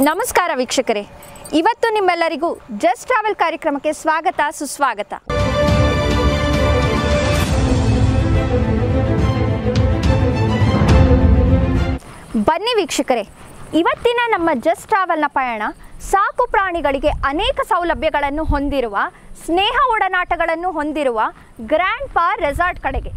ನಮಸ್ಕಾರ ವೀಕ್ಷಕರೇ ಇವತ್ತು ನಿಮ್ಮೆಲ್ಲರಿಗೂ ಜಸ್ಟ್ ಟ್ರಾವೆಲ್ ಕಾರ್ಯಕ್ರಮಕ್ಕೆ ಸ್ವಾಗತ ಸುಸ್ವಾಗತ ಬನ್ನಿ ವೀಕ್ಷಕರೇ ಇವತ್ತಿನ ನಮ್ಮ ಜಸ್ಟ್ ಟ್ರಾವೆಲ್ನ ಪಯಣ ಸಾಕು ಪ್ರಾಣಿಗಳಿಗೆ ಅನೇಕ ಸೌಲಭ್ಯಗಳನ್ನು ಹೊಂದಿರುವ ಸ್ನೇಹ ಒಡನಾಟಗಳನ್ನು ಹೊಂದಿರುವ ಗ್ರ್ಯಾಂಡ್ ಪಾ ರೆಸಾರ್ಟ್ ಕಡೆಗೆ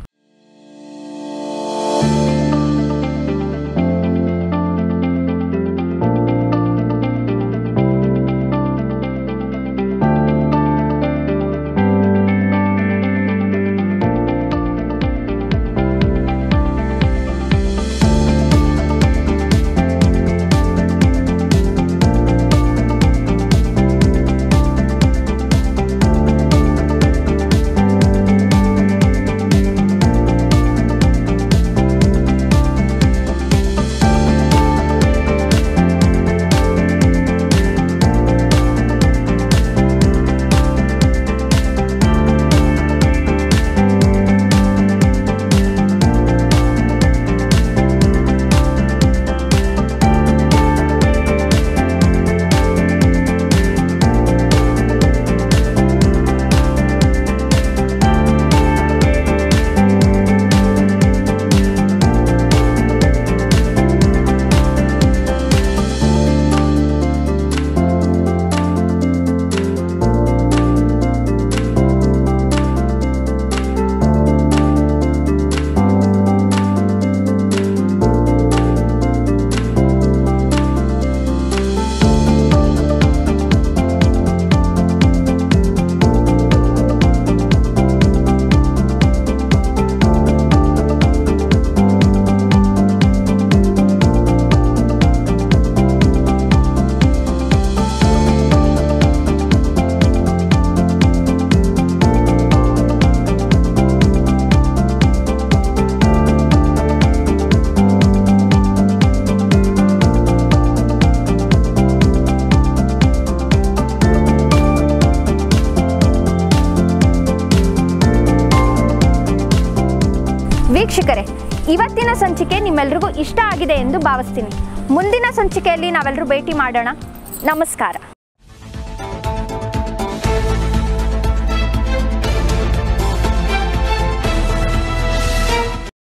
ವೀಕ್ಷಕರೇ ಇವತ್ತಿನ ಸಂಚಿಕೆ ನಿಮ್ಮೆಲ್ರಿಗೂ ಇಷ್ಟ ಆಗಿದೆ ಎಂದು ಭಾವಿಸ್ತೀನಿ ಮುಂದಿನ ಸಂಚಿಕೆಯಲ್ಲಿ ನಾವೆಲ್ಲರೂ ಭೇಟಿ ಮಾಡೋಣ ನಮಸ್ಕಾರ